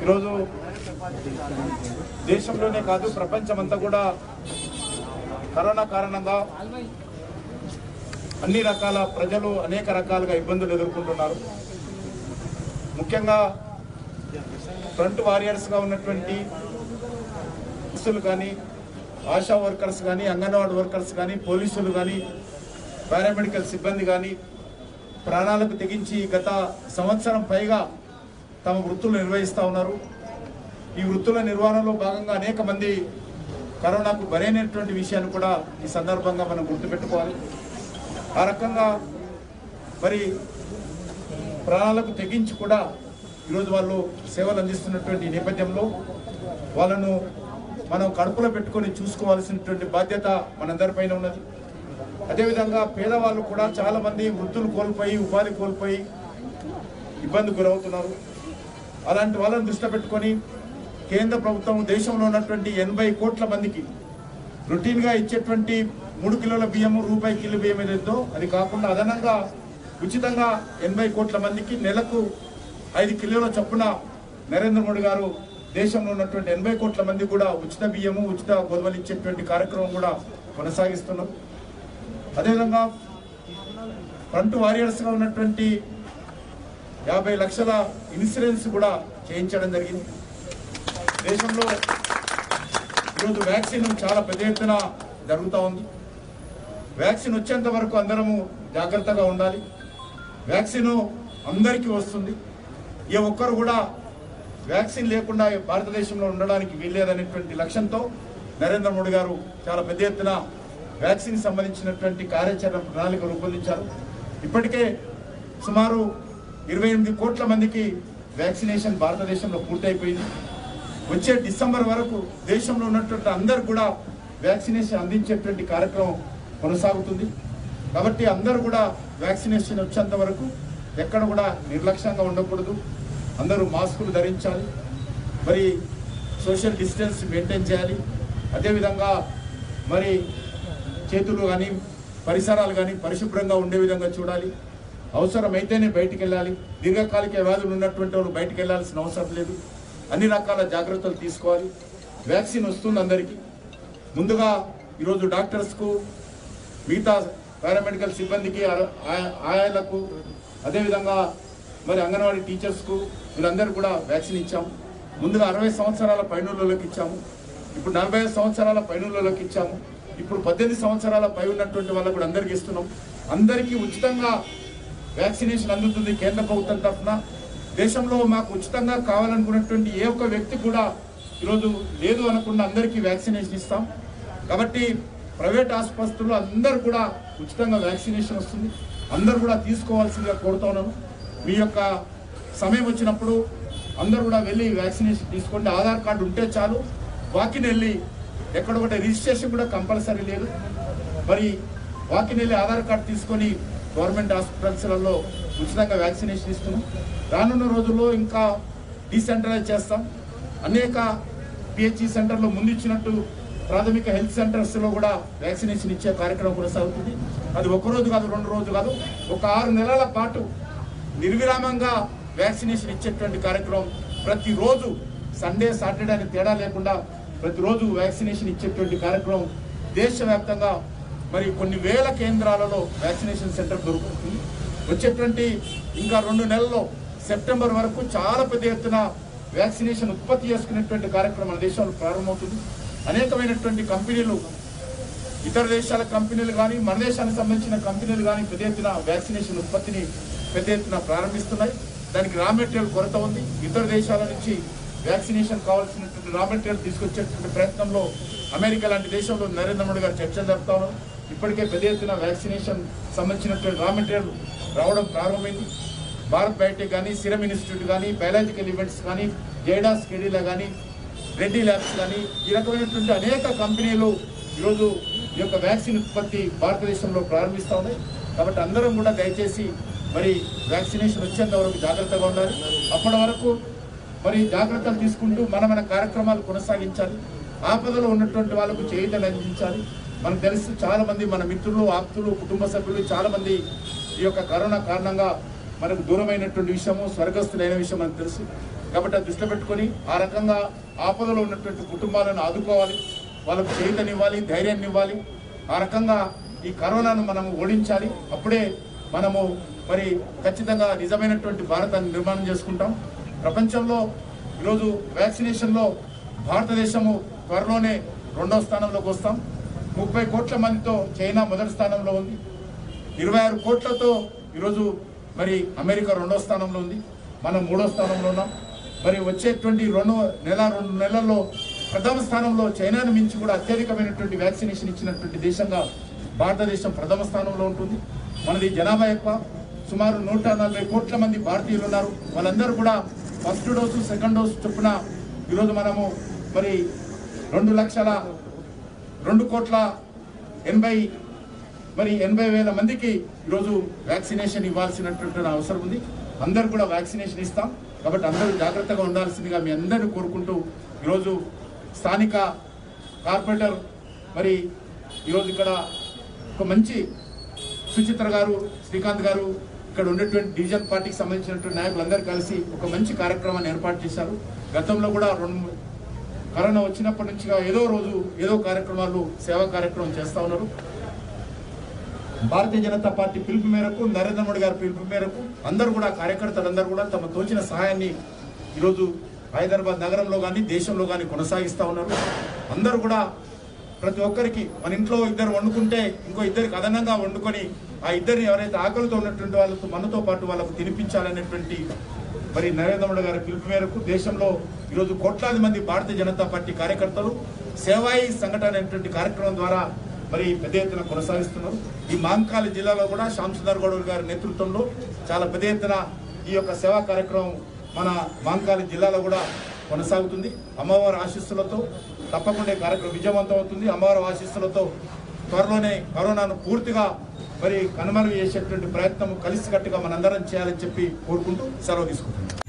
ఈరోజు దేశంలోనే కాదు ప్రపంచమంతా కూడా కరోనా కారణంగా అన్ని రకాల ప్రజలు అనేక రకాలుగా ఇబ్బందులు ఎదుర్కొంటున్నారు ముఖ్యంగా ఫ్రంట్ వారియర్స్గా ఉన్నటువంటి నర్సులు కానీ ఆశా వర్కర్స్ కానీ అంగన్వాడీ వర్కర్స్ కానీ పోలీసులు కానీ పారామెడికల్ సిబ్బంది కానీ ప్రాణాలకు తెగించి గత సంవత్సరం పైగా తమ వృత్తులు నిర్వహిస్తూ ఉన్నారు ఈ వృత్తుల నిర్వహణలో భాగంగా అనేక మంది కరోనాకు బలైనటువంటి విషయాన్ని కూడా ఈ సందర్భంగా మనం గుర్తుపెట్టుకోవాలి ఆ రకంగా మరి ప్రాణాలకు తెగించి కూడా ఈరోజు వాళ్ళు సేవలు అందిస్తున్నటువంటి ఈ నేపథ్యంలో వాళ్ళను మనం కడుపులో పెట్టుకొని చూసుకోవాల్సినటువంటి బాధ్యత మనందరిపైన ఉన్నది అదేవిధంగా పేదవాళ్ళు కూడా చాలా మంది వృత్తులు కోల్పోయి ఉపాధి కోల్పోయి ఇబ్బంది గురవుతున్నారు అలాంటి వాళ్ళని దృష్టిలో పెట్టుకొని కేంద్ర ప్రభుత్వం దేశంలో ఉన్నటువంటి ఎనభై కోట్ల మందికి రొటీన్గా ఇచ్చేటువంటి మూడు కిలోల బియ్యము రూపాయి కిలో బియ్యం ఏదైతే అది కాకుండా అదనంగా ఉచితంగా ఎనభై కోట్ల మందికి నెలకు ఐదు కిలోల చొప్పున నరేంద్ర మోడీ గారు దేశంలో ఉన్నటువంటి ఎనభై కోట్ల మంది కూడా ఉచిత బియ్యము ఉచిత గోధుమలు ఇచ్చేటువంటి కార్యక్రమం కూడా కొనసాగిస్తున్నాం అదేవిధంగా ఫ్రంట్ వారియర్స్గా ఉన్నటువంటి యాభై లక్షల ఇన్సూరెన్స్ కూడా చేయించడం జరిగింది దేశంలో ఈరోజు వ్యాక్సిన్ చాలా పెద్ద ఎత్తున జరుగుతూ ఉంది వ్యాక్సిన్ వచ్చేంత వరకు అందరము జాగ్రత్తగా ఉండాలి వ్యాక్సిన్ అందరికీ వస్తుంది ఏ ఒక్కరు కూడా వ్యాక్సిన్ లేకుండా భారతదేశంలో ఉండడానికి వీల్లేదనేటువంటి లక్ష్యంతో నరేంద్ర మోడీ గారు చాలా పెద్ద ఎత్తున వ్యాక్సిన్ సంబంధించినటువంటి కార్యాచరణ ప్రణాళిక రూపొందించారు ఇప్పటికే సుమారు ఇరవై ఎనిమిది కోట్ల మందికి వ్యాక్సినేషన్ భారతదేశంలో పూర్తయిపోయింది వచ్చే డిసెంబర్ వరకు దేశంలో ఉన్నటువంటి అందరు కూడా వ్యాక్సినేషన్ అందించేటువంటి కార్యక్రమం కొనసాగుతుంది కాబట్టి అందరూ కూడా వ్యాక్సినేషన్ వచ్చేంత వరకు ఎక్కడ కూడా నిర్లక్ష్యంగా ఉండకూడదు అందరూ మాస్కులు ధరించాలి మరి సోషల్ డిస్టెన్స్ మెయింటైన్ చేయాలి అదేవిధంగా మరి చేతులు కానీ పరిసరాలు కానీ పరిశుభ్రంగా ఉండే విధంగా చూడాలి అవసరమైతేనే బయటికి వెళ్ళాలి దీర్ఘకాలిక వ్యాధులు ఉన్నటువంటి వాళ్ళు బయటికి వెళ్ళాల్సిన అవసరం లేదు అన్ని రకాల జాగ్రత్తలు తీసుకోవాలి వ్యాక్సిన్ వస్తుంది అందరికీ ముందుగా ఈరోజు డాక్టర్స్కు మిగతా పారామెడికల్ సిబ్బందికి ఆ- ఆ- ఆయాలకు అదేవిధంగా మరి అంగన్వాడీ టీచర్స్కు వీళ్ళందరూ కూడా వ్యాక్సిన్ ఇచ్చాము ముందుగా అరవై సంవత్సరాల పైనులలోకి ఇచ్చాము ఇప్పుడు నలభై ఐదు సంవత్సరాల పైనులలోకి ఇచ్చాము ఇప్పుడు పద్దెనిమిది సంవత్సరాల పై ఉన్నటువంటి వాళ్ళకు కూడా అందరికీ ఇస్తున్నాం అందరికీ ఉచితంగా వ్యాక్సినేషన్ అందుతుంది కేంద్ర ప్రభుత్వం తరఫున దేశంలో మాకు ఉచితంగా కావాలనుకున్నటువంటి ఏ ఒక్క వ్యక్తి కూడా ఈరోజు లేదు అనకుండా అందరికీ వ్యాక్సినేషన్ ఇస్తాం కాబట్టి ప్రైవేట్ ఆసుపత్రులు అందరూ కూడా ఉచితంగా వ్యాక్సినేషన్ వస్తుంది అందరూ కూడా తీసుకోవాల్సిందిగా కోరుతా ఉన్నాను మీ యొక్క సమయం వచ్చినప్పుడు అందరూ కూడా వెళ్ళి వ్యాక్సినేషన్ తీసుకోండి ఆధార్ కార్డు ఉంటే చాలు వాకిన్ వెళ్ళి ఎక్కడ ఒకటి రిజిస్ట్రేషన్ కూడా కంపల్సరీ లేదు మరి వాకిన్ వెళ్ళి ఆధార్ కార్డు తీసుకొని గవర్నమెంట్ హాస్పిటల్స్లలో ఉచితంగా వ్యాక్సినేషన్ ఇస్తున్నాం రానున్న రోజుల్లో ఇంకా డీసెంట్రలైజ్ చేస్తాం అనేక పిహెచ్ఈ సెంటర్లో ముందు ఇచ్చినట్టు ప్రాథమిక హెల్త్ సెంటర్స్లో కూడా వ్యాక్సినేషన్ ఇచ్చే కార్యక్రమం కొనసాగుతుంది అది ఒక రోజు కాదు రెండు రోజు కాదు ఒక ఆరు నెలల పాటు నిర్విరామంగా వ్యాక్సినేషన్ ఇచ్చేటువంటి కార్యక్రమం ప్రతిరోజు సండే సాటర్డే అని తేడా లేకుండా ప్రతిరోజు వ్యాక్సినేషన్ ఇచ్చేటువంటి కార్యక్రమం దేశవ్యాప్తంగా మరి కొన్ని వేల కేంద్రాలలో వ్యాక్సినేషన్ సెంటర్ దొరుకుతుంది వచ్చేటువంటి ఇంకా రెండు నెలల్లో సెప్టెంబర్ వరకు చాలా పెద్ద ఎత్తున వ్యాక్సినేషన్ ఉత్పత్తి చేసుకునేటువంటి కార్యక్రమం మన దేశంలో ప్రారంభమవుతుంది అనేకమైనటువంటి కంపెనీలు ఇతర దేశాల కంపెనీలు కానీ మన దేశానికి సంబంధించిన కంపెనీలు కానీ పెద్ద ఎత్తున వ్యాక్సినేషన్ ఉత్పత్తిని పెద్ద ఎత్తున ప్రారంభిస్తున్నాయి దానికి రా మెటీరియల్ కొరత ఉంది ఇతర దేశాల నుంచి వ్యాక్సినేషన్ కావాల్సినటువంటి రా మెటీరియల్ తీసుకొచ్చేటువంటి ప్రయత్నంలో అమెరికా లాంటి దేశంలో నరేంద్ర మోడీ గారు చర్చలు జరుపుతా ఉన్నారు ఇప్పటికే పెద్ద ఎత్తున వ్యాక్సినేషన్ సంబంధించినటువంటి రా మెటీరియల్ రావడం ప్రారంభమైంది భారత్ బయోటెక్ కానీ సిరమ్ ఇన్స్టిట్యూట్ కానీ బయాలజికల్ ఈవెంట్స్ కానీ జైడాస్ కెడీలా కానీ రెడ్డి ల్యాబ్స్ కానీ ఈ రకమైనటువంటి అనేక కంపెనీలు ఈరోజు ఈ యొక్క వ్యాక్సిన్ ఉత్పత్తి భారతదేశంలో ప్రారంభిస్తూ ఉన్నాయి కాబట్టి అందరం కూడా దయచేసి మరి వ్యాక్సినేషన్ వచ్చేంత వరకు జాగ్రత్తగా ఉండాలి అప్పటి వరకు మరి జాగ్రత్తలు తీసుకుంటూ మన మన కార్యక్రమాలు కొనసాగించాలి ఆపదలో ఉన్నటువంటి వాళ్ళకు చేయుతలు అందించాలి మనకు తెలుసు చాలా మంది మన మిత్రులు ఆప్తులు కుటుంబ సభ్యులు చాలా మంది ఈ యొక్క కరోనా కారణంగా మనకు దూరమైనటువంటి విషయము స్వర్గస్థులైన విషయం మనకు తెలుసు కాబట్టి అది దృష్టిలో పెట్టుకొని ఆ రకంగా ఆపదలో ఉన్నటువంటి కుటుంబాలను ఆదుకోవాలి వాళ్ళకు చేతనివ్వాలి ధైర్యాన్ని ఇవ్వాలి ఆ రకంగా ఈ కరోనాను మనం ఓడించాలి అప్పుడే మనము మరి ఖచ్చితంగా నిజమైనటువంటి భారతాన్ని నిర్మాణం చేసుకుంటాం ప్రపంచంలో ఈరోజు వ్యాక్సినేషన్లో భారతదేశము త్వరలోనే రెండో స్థానంలోకి వస్తాం ముప్పై కోట్ల మందితో చైనా మొదటి స్థానంలో ఉంది ఇరవై ఆరు కోట్లతో ఈరోజు మరి అమెరికా రెండో స్థానంలో ఉంది మనం మూడో స్థానంలో ఉన్నాం మరి వచ్చేటువంటి రెండు నెల రెండు నెలల్లో ప్రథమ స్థానంలో చైనాను మించి కూడా అత్యధికమైనటువంటి వ్యాక్సినేషన్ ఇచ్చినటువంటి దేశంగా భారతదేశం ప్రథమ స్థానంలో ఉంటుంది మనది జనాభా ఎక్కువ సుమారు నూట నలభై కోట్ల మంది భారతీయులు ఉన్నారు వాళ్ళందరూ కూడా ఫస్ట్ డోసు సెకండ్ డోసు చొప్పున ఈరోజు మనము మరి రెండు లక్షల రెండు కోట్ల ఎనభై మరి ఎనభై వేల మందికి ఈరోజు వ్యాక్సినేషన్ ఇవ్వాల్సినటువంటి అవసరం ఉంది అందరు కూడా వ్యాక్సినేషన్ ఇస్తాం కాబట్టి అందరూ జాగ్రత్తగా ఉండాల్సిందిగా మీ అందరిని కోరుకుంటూ ఈరోజు స్థానిక కార్పొరేటర్ మరి ఈరోజు ఇక్కడ ఒక మంచి సుచిత్ర గారు శ్రీకాంత్ గారు ఇక్కడ ఉన్నటువంటి డివిజన్ పార్టీకి సంబంధించినటువంటి నాయకులందరూ కలిసి ఒక మంచి కార్యక్రమాన్ని ఏర్పాటు చేశారు గతంలో కూడా రెండు కరోనా వచ్చినప్పటి నుంచి ఏదో రోజు ఏదో కార్యక్రమాలు సేవా కార్యక్రమం చేస్తా ఉన్నారు భారతీయ జనతా పార్టీ పిలుపు మేరకు నరేంద్ర మోడీ గారి పిలుపు మేరకు అందరూ కూడా కార్యకర్తలందరూ కూడా తమ తోచిన సహాయాన్ని ఈరోజు హైదరాబాద్ నగరంలో కానీ దేశంలో కానీ కొనసాగిస్తా ఉన్నారు అందరూ కూడా ప్రతి ఒక్కరికి మన ఇంట్లో ఇద్దరు వండుకుంటే ఇంకో ఇద్దరికి అదనంగా వండుకొని ఆ ఇద్దరిని ఎవరైతే ఆకలితో ఉన్నటువంటి వాళ్ళతో మనతో పాటు వాళ్ళకు తినిపించాలనేటువంటి మరి నరేంద్ర మోడీ గారి పిలుపు మేరకు దేశంలో ఈరోజు కోట్లాది మంది భారతీయ జనతా పార్టీ కార్యకర్తలు సేవాయి సంఘటన అనేటువంటి కార్యక్రమం ద్వారా మరి పెద్ద ఎత్తున కొనసాగిస్తున్నారు ఈ మాంకాలి జిల్లాలో కూడా శ్యామ్ సుందర్ గౌడ్ గారి నేతృత్వంలో చాలా పెద్ద ఎత్తున ఈ యొక్క సేవా కార్యక్రమం మన మాంకాలి జిల్లాలో కూడా కొనసాగుతుంది అమ్మవారి ఆశీస్సులతో తప్పకుండా ఈ కార్యక్రమం విజయవంతం అవుతుంది అమ్మవారి ఆశీస్సులతో త్వరలోనే కరోనాను పూర్తిగా మరి కనుమరుగు చేసేటువంటి ప్రయత్నం కలిసికట్టుగా మనందరం చేయాలని చెప్పి కోరుకుంటూ సెలవు తీసుకుంటున్నాం